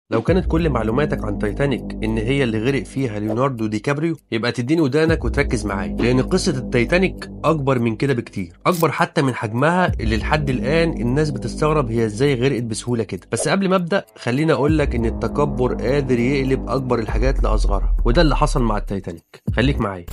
لو كانت كل معلوماتك عن تايتانيك ان هي اللي غرق فيها ليوناردو دي كابريو يبقى تديني ودانك وتركز معايا لان قصه التايتانيك اكبر من كده بكتير اكبر حتى من حجمها اللي لحد الان الناس بتستغرب هي ازاي غرقت بسهوله كده بس قبل ما ابدا خليني اقول لك ان التكبر قادر يقلب اكبر الحاجات لاصغرها وده اللي حصل مع التايتانيك خليك معايا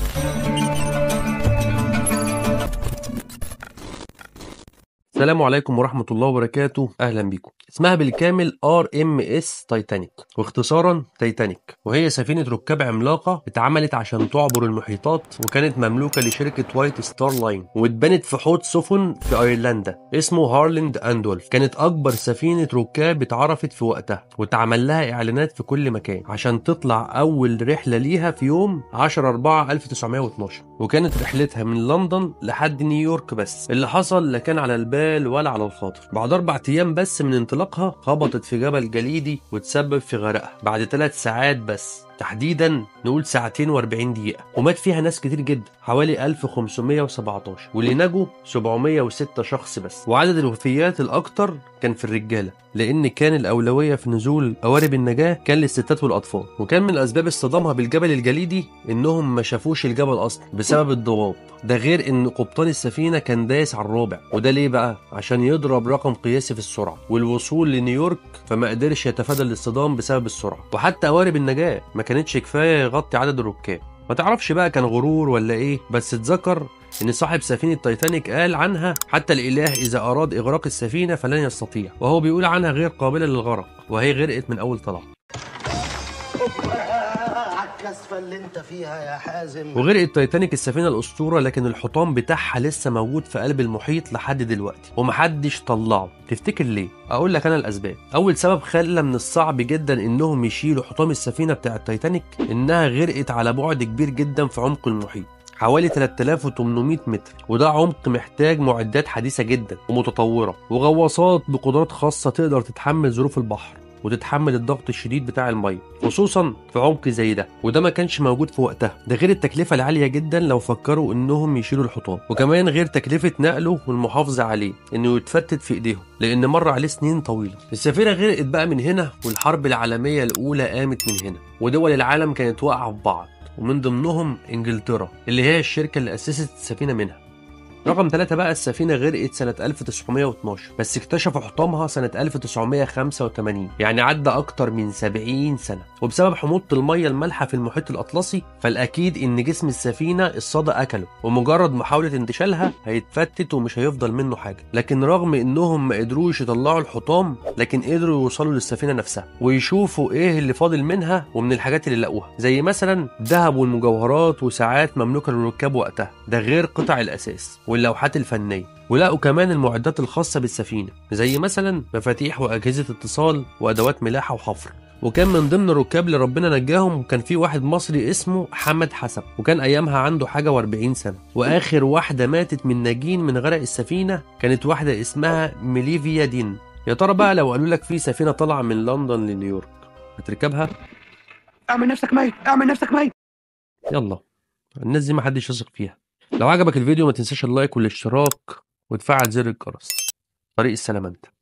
السلام عليكم ورحمة الله وبركاته أهلا بكم اسمها بالكامل ار ام اس تايتانيك واختصارا تايتانيك وهي سفينة ركاب عملاقة اتعملت عشان تعبر المحيطات وكانت مملوكة لشركة وايت ستار لاين واتبنت في حوض سفن في ايرلندا اسمه هارلند اندولف كانت اكبر سفينة ركاب اتعرفت في وقتها واتعمل لها اعلانات في كل مكان عشان تطلع اول رحلة ليها في يوم 10 4 1912 وكانت رحلتها من لندن لحد نيويورك بس اللي حصل لا كان على البال ولا على الخاطر بعد اربع ايام بس من انطلاقها خبطت في جبل جليدي وتسبب في غرقها بعد ثلاث ساعات بس تحديدا نقول ساعتين و40 دقيقة ومات فيها ناس كتير جدا حوالي 1517 واللي نجوا 706 شخص بس وعدد الوفيات الأكتر كان في الرجالة لأن كان الأولوية في نزول قوارب النجاة كان للستات والأطفال وكان من أسباب اصطدامها بالجبل الجليدي إنهم ما شافوش الجبل أصلا بسبب الضباب ده غير إن قبطان السفينة كان دايس على الرابع وده ليه بقى؟ عشان يضرب رقم قياسي في السرعة والوصول لنيويورك فما قدرش يتفادى الاصطدام بسبب السرعة وحتى قوارب النجاة ما كانتش كفاية يغطي عدد الركاب ما تعرفش بقى كان غرور ولا ايه بس اتذكر ان صاحب سفينة تايتانيك قال عنها حتى الاله اذا اراد اغراق السفينة فلن يستطيع وهو بيقول عنها غير قابلة للغرق وهي غرقت من اول طلعة الكسفة اللي انت فيها يا حازم وغرقت تايتانيك السفينة الأسطورة لكن الحطام بتاعها لسه موجود في قلب المحيط لحد دلوقتي ومحدش طلعه تفتكر ليه؟ أقول لك أنا الأسباب أول سبب خلى من الصعب جدا إنهم يشيلوا حطام السفينة بتاعة تايتانيك إنها غرقت على بعد كبير جدا في عمق المحيط حوالي 3800 متر وده عمق محتاج معدات حديثة جدا ومتطورة وغواصات بقدرات خاصة تقدر تتحمل ظروف البحر وتتحمل الضغط الشديد بتاع الميه خصوصا في عمق زي ده وده ما كانش موجود في وقتها ده غير التكلفه العاليه جدا لو فكروا انهم يشيلوا الحطام وكمان غير تكلفه نقله والمحافظه عليه انه يتفتت في ايديهم لان مر عليه سنين طويله السفينه غرقت بقى من هنا والحرب العالميه الاولى قامت من هنا ودول العالم كانت واقعه في بعض ومن ضمنهم انجلترا اللي هي الشركه اللي اسست السفينه منها رقم ثلاثة بقى السفينة غرقت سنة 1912 بس اكتشفوا حطامها سنة 1985 يعني عدى أكتر من 70 سنة وبسبب حموضة المية المالحة في المحيط الأطلسي فالأكيد إن جسم السفينة الصدى أكله ومجرد محاولة انتشالها هيتفتت ومش هيفضل منه حاجة لكن رغم إنهم ما قدروش يطلعوا الحطام لكن قدروا يوصلوا للسفينة نفسها ويشوفوا إيه اللي فاضل منها ومن الحاجات اللي لقوها زي مثلا ذهب والمجوهرات وساعات مملوكة للركاب وقتها ده غير قطع الأساس واللوحات الفنية ولقوا كمان المعدات الخاصة بالسفينة زي مثلا مفاتيح وأجهزة اتصال وأدوات ملاحة وحفر وكان من ضمن الركاب اللي ربنا نجاهم كان في واحد مصري اسمه حمد حسب وكان ايامها عنده حاجه و40 سنه واخر واحده ماتت من ناجين من غرق السفينه كانت واحده اسمها ميليفيا دين يا ترى بقى لو قالوا لك في سفينه طالعه من لندن لنيويورك هتركبها اعمل نفسك ميت اعمل نفسك ميت يلا الناس دي محدش يثق فيها لو عجبك الفيديو ما تنساش اللايك والاشتراك وتفعل زر الجرس طريق السلامة انت